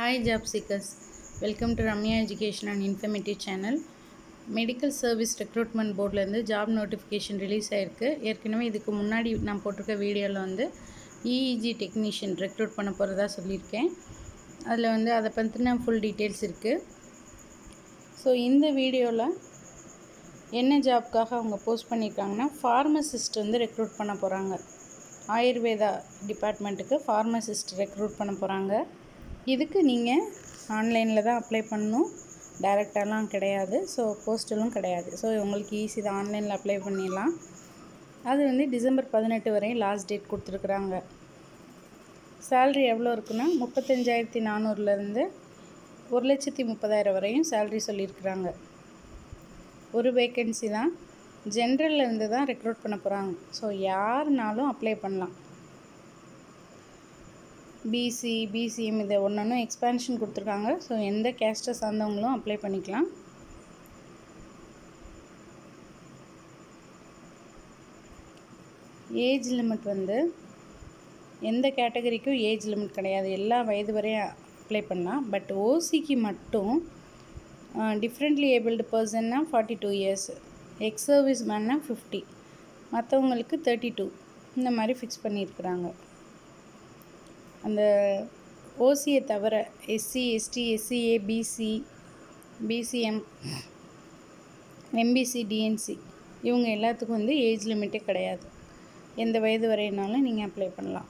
Hi job seekers, welcome to Ramya Education and Informative Channel. Medical service recruitment போர்ட்லேருந்து job notification release ஆயிருக்கு ஏற்கனவே இதுக்கு முன்னாடி நான் போட்டிருக்க வீடியோவில் வந்து இஇஜி டெக்னீஷியன் ரெக்ரூட் பண்ண போகிறதா சொல்லியிருக்கேன் அதில் வந்து அதை பற்றின ஃபுல் டீட்டெயில்ஸ் இருக்குது ஸோ இந்த வீடியோவில் என்ன ஜாப்க்காக அவங்க போஸ்ட் பண்ணியிருக்காங்கன்னா ஃபார்மசிஸ்ட் வந்து ரெக்ரூட் பண்ண போகிறாங்க ஆயுர்வேதா டிபார்ட்மெண்ட்டுக்கு ஃபார்மசிஸ்ட் ரெக்ரூட் பண்ண போகிறாங்க இதுக்கு நீங்கள் ஆன்லைனில் தான் அப்ளை பண்ணணும் டைரெக்டாலாம் கிடையாது ஸோ போஸ்டலும் கிடையாது ஸோ உங்களுக்கு ஈஸி தான் ஆன்லைனில் அப்ளை பண்ணிடலாம் அது வந்து டிசம்பர் பதினெட்டு வரையும் லாஸ்ட் டேட் கொடுத்துருக்குறாங்க சேல்ரி எவ்வளோ இருக்குன்னா முப்பத்தஞ்சாயிரத்தி நானூறுலேருந்து ஒரு லட்சத்தி முப்பதாயிரம் வரையும் சேல்ரி சொல்லியிருக்கிறாங்க ஒரு வேக்கன்சி தான் ஜென்ரல்ல இருந்து தான் ரெக்ரூட் பண்ண போகிறாங்க ஸோ யாருனாலும் அப்ளை பண்ணலாம் பிசி பிசிஎம் இதை ஒன்று ஒன்றும் எக்ஸ்பேன்ஷன் கொடுத்துருக்காங்க ஸோ எந்த கேஸ்ட்டை சார்ந்தவங்களும் அப்ளை பண்ணிக்கலாம் ஏஜ் லிமிட் வந்து எந்த கேட்டகரிக்கும் ஏஜ் லிமிட் கிடையாது எல்லா வயது வரையும் அப்ளை பண்ணலாம் பட் ஓசிக்கு மட்டும் டிஃப்ரெண்ட்லி ஏபிள்டு பர்சன்னா forty two years ex service மேன்னா ஃபிஃப்டி மற்றவங்களுக்கு தேர்ட்டி டூ இந்த மாதிரி ஃபிக்ஸ் பண்ணியிருக்கிறாங்க அந்த ஓசியை தவிர SC ST SCA BC BCM MBC DNC இவங்க எல்லாத்துக்கும் வந்து ஏஜ் லிமிட்டே கிடையாது எந்த வயது வரையினாலும் நீங்கள் அப்ளை பண்ணலாம்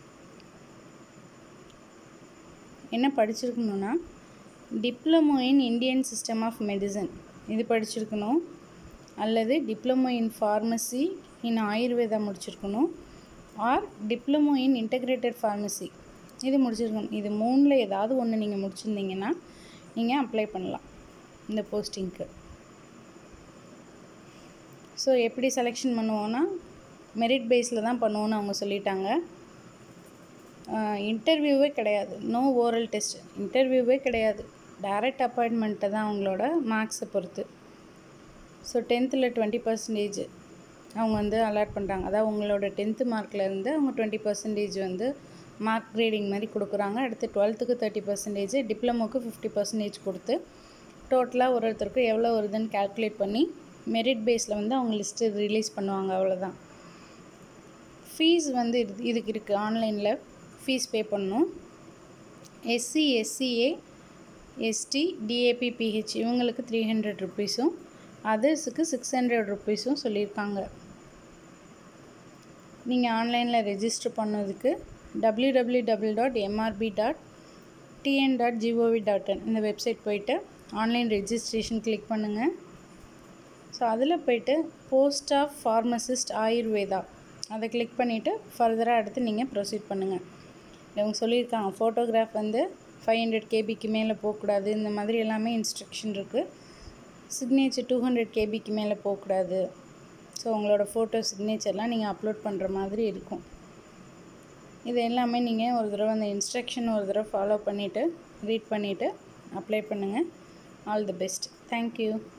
என்ன படிச்சிருக்கணுன்னா diploma in Indian system of medicine இது படிச்சிருக்கணும் அல்லது diploma in pharmacy in Ayurveda முடிச்சிருக்கணும் or diploma in integrated pharmacy இது முடிச்சிருக்கணும் இது மூணில் ஏதாவது ஒன்று நீங்கள் முடிச்சிருந்தீங்கன்னா நீங்கள் அப்ளை பண்ணலாம் இந்த போஸ்டிங்க்கு ஸோ எப்படி செலெக்ஷன் பண்ணுவோன்னா மெரிட் பேஸில் தான் பண்ணுவோன்னு அவங்க சொல்லிட்டாங்க இன்டர்வியூவே கிடையாது நோ ஓரல் டெஸ்ட் இன்டர்வியூவே கிடையாது டைரக்ட் அப்பாயின்மெண்ட்டை தான் அவங்களோட மார்க்ஸை பொறுத்து ஸோ டென்த்தில் டுவெண்ட்டி பர்சன்டேஜ் அவங்க வந்து அலாட் பண்ணுறாங்க அதாவது உங்களோட டென்த்து மார்க்லேருந்து அவங்க டுவெண்ட்டி பர்சன்டேஜ் வந்து மார்க் கிரேடிங் மாதிரி கொடுக்குறாங்க அடுத்து டுவெல்த்துக்கு தேர்ட்டி பர்சன்டேஜ் டிப்ளமோக்கு ஃபிஃப்டி பர்சன்டேஜ் கொடுத்து டோட்டலாக ஒரு ஒருத்தருக்கும் எவ்வளோ வருதுன்னு கால்குலேட் பண்ணி மெரிட் பேஸில் வந்து அவங்க லிஸ்ட்டு ரிலீஸ் பண்ணுவாங்க அவ்வளோதான் ஃபீஸ் வந்து இது இதுக்கு இருக்குது ஆன்லைனில் ஃபீஸ் பே பண்ணணும் SC SCA ST DAP PH இவங்களுக்கு த்ரீ ஹண்ட்ரட் ருப்பீஸும் அதர்ஸுக்கு சிக்ஸ் ஹண்ட்ரட் ருப்பீஸும் சொல்லியிருக்காங்க நீங்கள் ஆன்லைனில் ரெஜிஸ்டர் பண்ணதுக்கு W W W dot MRB dot TN dot gov dot in இந்த வெப்சைட் போயிட்டு ஆன்லைன் ரெஜிஸ்ட்ரேஷன் கிளிக் பண்ணுங்கள் ஸோ அதில் போயிட்டு போஸ்ட் ஆஃப் ஃபார்மசிஸ்ட் ஆயுர்வேதா அதை கிளிக் பண்ணிவிட்டு ஃபர்தராக அடுத்து நீங்கள் ப்ரொசீட் பண்ணுங்கள் இவங்க சொல்லியிருக்காங்க ஃபோட்டோகிராஃப் வந்து ஃபைவ் ஹண்ட்ரட் கேபிக்கு மேலே போகக்கூடாது இந்த மாதிரி எல்லாமே இன்ஸ்ட்ரக்ஷன் இருக்குது சிக்னேச்சர் டூ ஹண்ட்ரட் கேபிக்கு மேலே போகக்கூடாது ஸோ உங்களோட ஃபோட்டோ சிக்னேச்சர்லாம் நீங்கள் அப்லோட் பண்ணுற மாதிரி இருக்கும் இது எல்லாமே நீங்கள் ஒரு தடவை அந்த இன்ஸ்ட்ரக்ஷன் ஒரு தடவை ஃபாலோ பண்ணிவிட்டு ரீட் பண்ணிவிட்டு அப்ளை பண்ணுங்கள் ஆல் தி பெஸ்ட் தேங்க்யூ